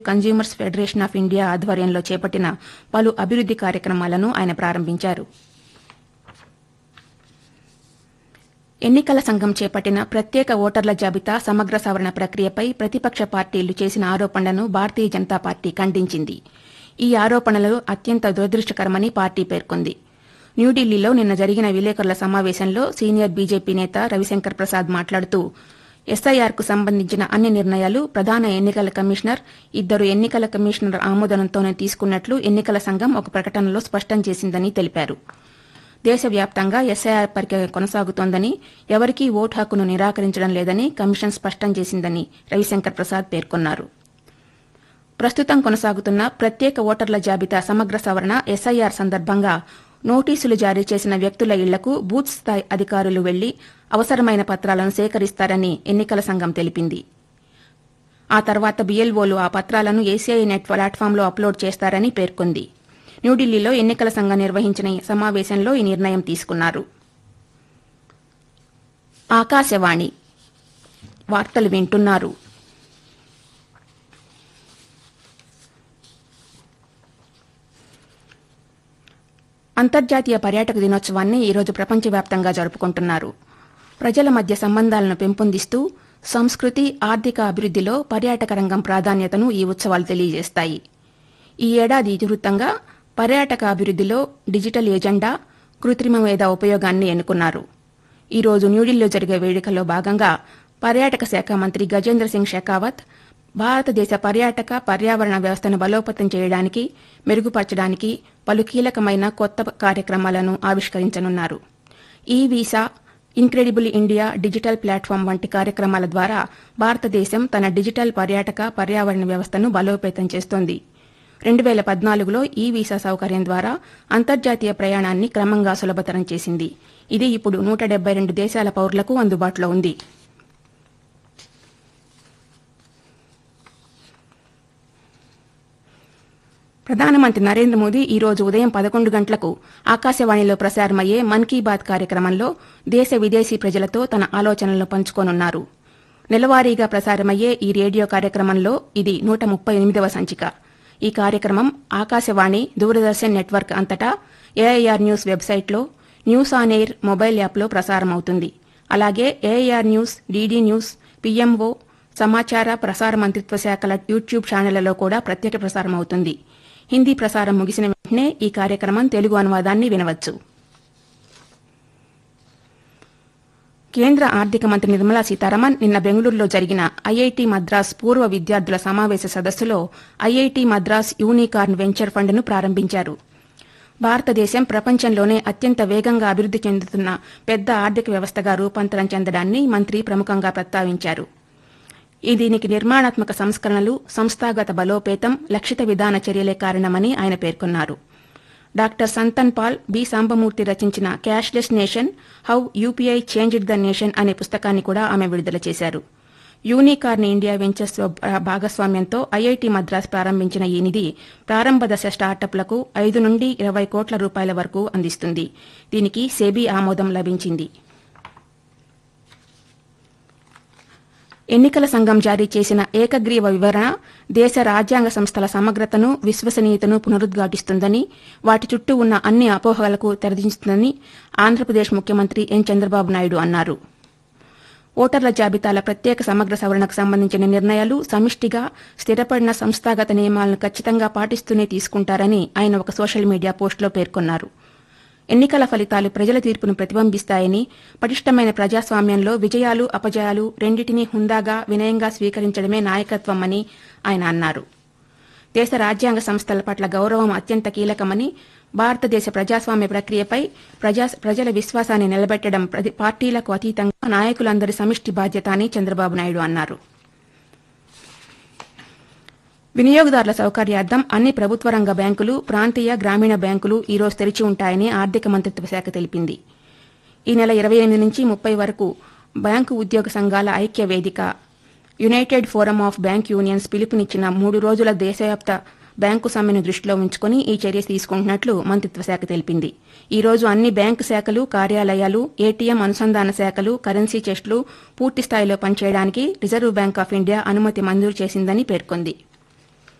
consumers federation of India ఆధ్వర్యంలో చేపట్టిన పలు అభివృద్ది కార్యక్రమాలను ఆయన ప్రారంభించారు ఎన్నికల సంఘం చేపట్టిన ప్రత్యేక ఓటర్ల జాబితా సమగ్ర సవరణ ప్రక్రియపై ప్రతిపక్ష పార్టీలు చేసిన ఆరోపణలను భారతీయ జనతా పార్టీ ఖండించింది ఈ ఆరోపణలు అత్యంత దురదృష్టకరమని పార్టీ పేర్కొంది న్యూఢిల్లీలో నిన్న జరిగిన విలేకరుల సమావేశంలో సీనియర్ బీజేపీ నేత రవిశంకర్ ప్రసాద్ మాట్లాడుతూ ఎస్ఐఆర్కు సంబంధించిన అన్ని నిర్ణయాలు ప్రధాన ఎన్నికల కమిషనర్ ఇద్దరు ఎన్నికల కమిషనర్ ఆమోదంతోనే తీసుకున్నట్లు ఎన్నికల సంఘం ఒక ప్రకటనలో స్పష్టం చేసిందని తెలిపారు దేశవ్యాప్తంగా ఎస్ఐఆర్ ప్రక్రియ కొనసాగుతోందని ఎవరికీ ఓటు హక్కును నిరాకరించడం లేదని కమిషన్ స్పష్టం చేసిందని రవిశంకర్ ప్రసాద్ పేర్కొన్నారు ప్రస్తుతం కొనసాగుతున్న ప్రత్యేక ఓటర్ల జాబితా సమగ్ర సవరణ ఎస్ఐఆర్ సందర్భంగా నోటీసులు జారీ చేసిన వ్యక్తుల ఇళ్లకు బూత్ స్థాయి అధికారులు వెళ్లి అవసరమైన పత్రాలను సేకరిస్తారని ఎన్నికల సంఘం తెలిపింది ఆ తర్వాత బీఎల్ఓలు ఆ పత్రాలను ఏసీఐ నెట్ ప్లాట్ఫామ్లో అప్లోడ్ చేస్తారని పేర్కొంది న్యూఢిల్లీలో ఎన్నికల సంఘం నిర్వహించిన ఈ సమావేశంలో ఈ నిర్ణయం తీసుకున్నారు ఆకాశవాణి వార్తలు వింటున్నారు అంతర్జాతీయ పర్యాటక దినోత్సవాన్ని ఈరోజు ప్రపంచవ్యాప్తంగా జరుపుకుంటున్నారు ప్రజల మధ్య సంబంధాలను పెంపొందిస్తూ సంస్కృతి ఆర్థిక అభివృద్దిలో పర్యాటక రంగం ప్రాధాన్యతను ఈ ఉత్సవాలు తెలియజేస్తాయి ఈ ఏడాది ఇతివృత్తంగా పర్యాటక అభివృద్దిలో డిజిటల్ ఎజెండా కృత్రిమ మేధ ఉపయోగాన్ని ఎన్నుకున్నారు ఈ రోజు న్యూఢిల్లీలో జరిగే వేడుకల్లో భాగంగా పర్యాటక శాఖ మంత్రి గజేంద్ర సింగ్ షెకావత్ భారతదేశ పర్యాటక పర్యావరణ వ్యవస్థను బలోపేతం చేయడానికి మెరుగుపరచడానికి పలు కీలకమైన కొత్త కార్యక్రమాలను ఆవిష్కరించనున్నారు ఈ visa incredible India digital platform వంటి కార్యక్రమాల ద్వారా భారతదేశం తన డిజిటల్ పర్యాటక పర్యావరణ వ్యవస్థను బలోపేతం చేస్తోంది రెండు వేల పద్నాలుగులో ఈ వీసా సౌకర్యం ద్వారా అంతర్జాతీయ ప్రయాణాన్ని క్రమంగా సులభతరం చేసింది ఇది ఇప్పుడు నూట డెబ్బై రెండు దేశాల పౌరులకు అందుబాటులో ఉంది ప్రధానమంత్రి నరేంద్ర మోదీ ఈ రోజు ఉదయం పదకొండు గంటలకు ఆకాశవాణిలో ప్రసారమయ్యే మన్ కీ బాత్ కార్యక్రమంలో దేశ విదేశీ ప్రజలతో తన ఆలోచనలను పంచుకోనున్నారు నెలవారీగా ప్రసారమయ్యే ఈ రేడియో కార్యక్రమంలో ఇది నూట ముప్పై ఎనిమిదవ సంచిక ఈ కార్యక్రమం ఆకాశవాణి దూరదర్శన్ నెట్వర్క్ అంతటా ఏఐఆర్ న్యూస్ వెబ్సైట్లో న్యూస్ ఆన్ ఎయిర్ మొబైల్ యాప్లో ప్రసారమవుతుంది అలాగే AIR news DD news PMO సమాచార ప్రసార మంత్రిత్వ శాఖల యూట్యూబ్ ఛానళ్లలో కూడా ప్రత్యేక ప్రసారం అవుతుంది హిందీ ప్రసారం ముగిసిన వెంటనే ఈ కార్యక్రమం తెలుగు అనువాదాన్ని వినవచ్చు కేంద్ర ఆర్థిక మంత్రి నిర్మలా సీతారామన్ నిన్న బెంగళూరులో జరిగిన ఐఐటి మద్రాస్ పూర్వ విద్యార్థుల సమావేశ సదస్సులో ఐఐటి మద్రాస్ యూనికార్న్ వెంచర్ ఫండ్ను ప్రారంభించారు భారతదేశం ప్రపంచంలోనే అత్యంత వేగంగా అభివృద్ది చెందుతున్న పెద్ద ఆర్థిక వ్యవస్థగా రూపాంతరం చెందడాన్ని మంత్రి ప్రముఖంగా ప్రస్తావించారు ఈ దీనికి నిర్మాణాత్మక సంస్కరణలు సంస్థాగత బలోపేతం లక్షిత విధాన చర్యలే కారణమని ఆయన పేర్కొన్నారు డాక్టర్ సంతన్ పాల్ బి సాంబమూర్తి రచించిన cashless nation how UPI changed the nation అనే పుస్తకాన్ని కూడా ఆమె విడుదల చేశారు యూనికార్న్ ఇండియా వెంచర్స్ భాగస్వామ్యంతో ఐఐటి మద్రాస్ ప్రారంభించిన ఈ నిధి ప్రారంభ దశ స్టార్టప్లకు ఐదు నుండి ఇరవై కోట్ల రూపాయల వరకు అందిస్తుంది దీనికి సెబీ ఆమోదం లభించింది ఎన్నికల సంఘం జారీ చేసిన ఏకగ్రీవ వివరణ దేశ రాజ్యాంగ సంస్థల సమగ్రతను విశ్వసనీయతను పునరుద్ఘాటిస్తుందని వాటి చుట్టూ ఉన్న అన్ని అపోహలకు తెరదించుతుందని ఆంధ్రప్రదేశ్ ముఖ్యమంత్రి ఎన్ చంద్రబాబు నాయుడు అన్నారు ఓటర్ల జాబితాల ప్రత్యేక సమగ్ర సవరణకు సంబంధించిన నిర్ణయాలు సమిష్టిగా స్థిరపడిన సంస్థాగత నియమాలను ఖచ్చితంగా పాటిస్తూనే తీసుకుంటారని ఆయన ఒక సోషల్ మీడియా పోస్టులో పేర్కొన్నారు ఎన్నికల ఫలితాలు ప్రజల తీర్పును ప్రతిబింబిస్తాయని పటిష్టమైన ప్రజాస్వామ్యంలో విజయాలు అపజయాలు రెండింటినీ హుందాగా వినయంగా స్వీకరించడమే నాయకత్వమని ఆయన అన్నారు దేశ రాజ్యాంగ సంస్థల పట్ల గౌరవం అత్యంత కీలకమని భారతదేశ ప్రజాస్వామ్య ప్రక్రియపై ప్రజా ప్రజల విశ్వాసాన్ని నిలబెట్టడం పార్టీలకు అతీతంగా నాయకులందరి సమిష్టి బాధ్యత అని చంద్రబాబు నాయుడు అన్నారు వినియోగదారుల సౌకర్యార్థం అన్ని ప్రభుత్వ రంగ బ్యాంకులు ప్రాంతీయ గ్రామీణ బ్యాంకులు ఈ రోజు తెరిచి ఉంటాయని ఆర్థిక మంత్రిత్వ శాఖ తెలిపింది ఈ నెల ఇరవై ఎనిమిది నుంచి ముప్పై వరకు బ్యాంకు ఉద్యోగ సంఘాల ఐక్య వేదిక united forum of bank unions పిలుపునిచ్చిన మూడు రోజుల దేశవ్యాప్త బ్యాంకు సమ్మెను దృష్టిలో ఉంచుకుని ఈ చర్య తీసుకుంటున్నట్లు మంత్రిత్వ శాఖ తెలిపింది ఈ రోజు అన్ని బ్యాంకు శాఖలు కార్యాలయాలు ఏటీఎం అనుసంధాన శాఖలు కరెన్సీ చెస్టులు పూర్తి స్థాయిలో పనిచేయడానికి రిజర్వ్ బ్యాంక్ ఆఫ్ ఇండియా అనుమతి మంజూరు చేసిందని పేర్కొంది